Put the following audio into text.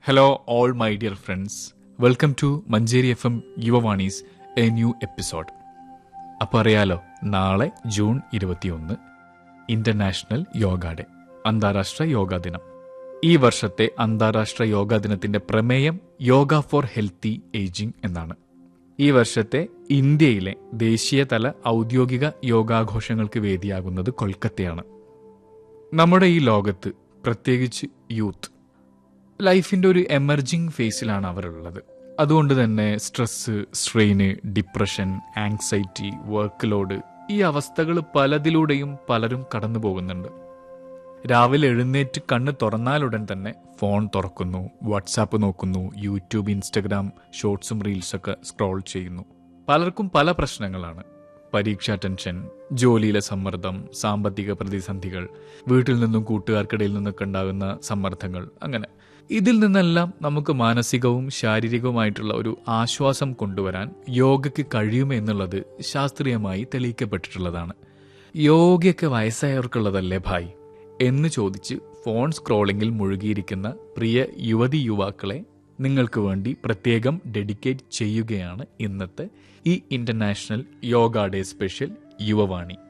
hello all my dear friends welcome to Manjeri F M യുവവാണീസ് a new episode അപ്പോൾ അറിയാലോ നാളെ ജൂൺ ഇരുപത്തിയൊന്ന് ഇന്റർനാഷണൽ യോഗ ഡേ അന്താരാഷ്ട്ര യോഗാ ദിനം ഈ വർഷത്തെ അന്താരാഷ്ട്ര യോഗാ ദിനത്തിന്റെ പ്രമേയം യോഗ ഫോർ ഹെൽത്തി ഏജിംഗ് എന്നാണ് ഈ വർഷത്തെ ഇന്ത്യയിലെ ദേശീയതല ഔദ്യോഗിക യോഗാഘോഷങ്ങൾക്ക് വേദിയാകുന്നത് കൊൽക്കത്തയാണ് നമ്മുടെ ഈ ലോകത്ത് പ്രത്യേകിച്ച് യൂത്ത് ലൈഫിന്റെ ഒരു എമർജിങ് ഫേസിലാണ് അവരുള്ളത് അതുകൊണ്ട് തന്നെ stress strain depression anxiety work load ഈ അവസ്ഥകൾ പലതിലൂടെയും പലരും കടന്നു പോകുന്നുണ്ട് രാവിലെ എഴുന്നേറ്റ് കണ്ണ് തുറന്നാലുടൻ തന്നെ ഫോൺ തുറക്കുന്നു വാട്സാപ്പ് നോക്കുന്നു യൂട്യൂബ് ഇൻസ്റ്റഗ്രാം ഷോർട്സും റീൽസൊക്കെ സ്ക്രോൾ ചെയ്യുന്നു പലർക്കും പല പ്രശ്നങ്ങളാണ് പരീക്ഷാ ടെൻഷൻ ജോലിയിലെ സമ്മർദ്ദം സാമ്പത്തിക പ്രതിസന്ധികൾ വീട്ടിൽ നിന്നും കൂട്ടുകാർക്കിടയിൽ നിന്നൊക്കെ ഉണ്ടാകുന്ന സമ്മർദ്ദങ്ങൾ അങ്ങനെ ഇതിൽ നിന്നെല്ലാം നമുക്ക് മാനസികവും ശാരീരികവുമായിട്ടുള്ള ഒരു ആശ്വാസം കൊണ്ടുവരാൻ യോഗയ്ക്ക് കഴിയുമെന്നുള്ളത് ശാസ്ത്രീയമായി തെളിയിക്കപ്പെട്ടിട്ടുള്ളതാണ് യോഗയൊക്കെ വയസ്സായവർക്കുള്ളതല്ലേ ഭായ് എന്ന് ചോദിച്ച് ഫോൺ സ്ക്രോളിംഗിൽ മുഴുകിയിരിക്കുന്ന പ്രിയ യുവതി യുവാക്കളെ നിങ്ങൾക്ക് വേണ്ടി പ്രത്യേകം ഡെഡിക്കേറ്റ് ചെയ്യുകയാണ് ഇന്നത്തെ ഈ international yoga day special Yuvavani